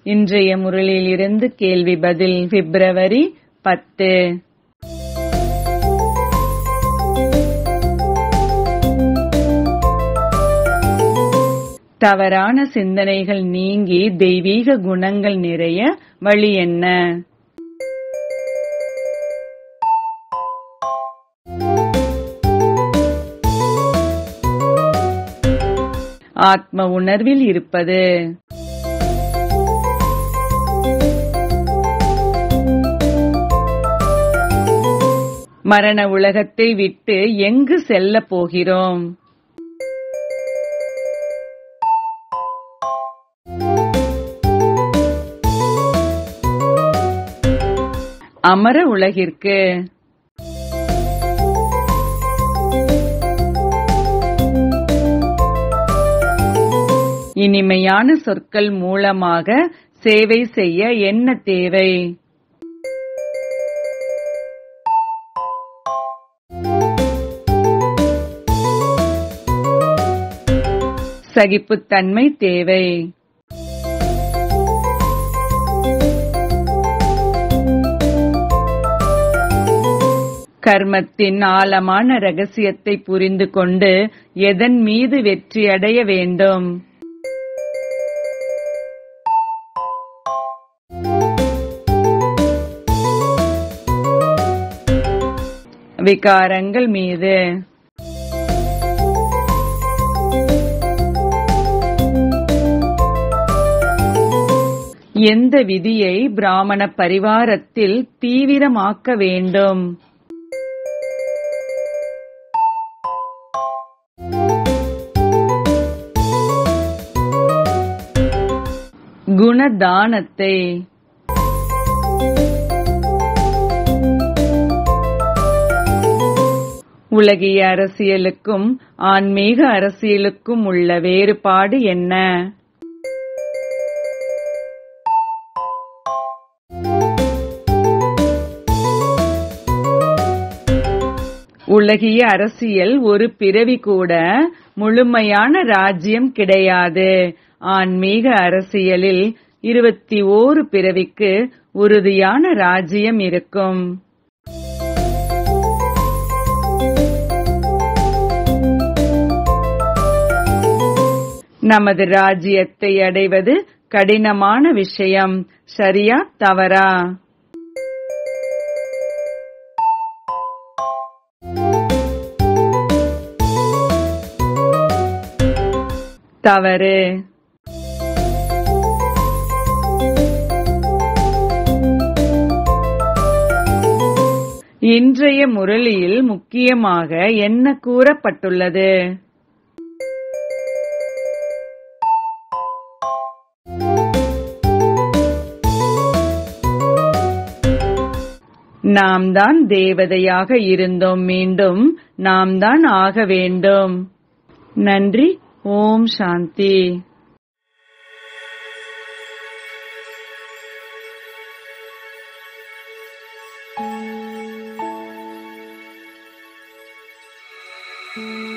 இன்றைய முரளியிலிருந்து கேள்வி பதில் பிப்ரவரி பத்து தவறான சிந்தனைகள் நீங்கி தெய்வீக குணங்கள் நிறைய வழி என்ன ஆத்ம உணர்வில் இருப்பது மரண உலகத்தை விட்டு எங்கு செல்லப் போகிறோம் அமர உலகிற்கு இனிமையான சொற்கள் மூலமாக சேவை செய்ய என்ன தேவை சகிப்புத்தன்மை தேவை கர்மத்தின் ஆழமான ரகசியத்தை புரிந்து கொண்டு எதன் மீது வெற்றியடைய வேண்டும் விகாரங்கள் மீது எந்த விதியை பிராமண பரிவாரத்தில் தீவிரமாக்க வேண்டும் குணதானத்தை உலகிய அரசியலுக்கும் ஆன்மீக அரசியலுக்கும் உள்ள வேறுபாடு என்ன உலகிய அரசியல் ஒரு பிறவி கூட முழுமையான ராஜ்யம் கிடையாது ஆன்மீக அரசியலில் இருபத்தி ஓரு பிறவிக்கு உறுதியான ராஜ்யம் இருக்கும் நமது ராஜ்யத்தை அடைவது கடினமான விஷயம் சரியா தவறா தவறு இன்றைய முரளியில் முக்கியமாக என்ன கூறப்பட்டுள்ளது நாம் தான் தேவதையாக இருந்தோம் மீண்டும் நாம் தான் ஆக வேண்டும் நன்றி ஓம் சாந்தி thank you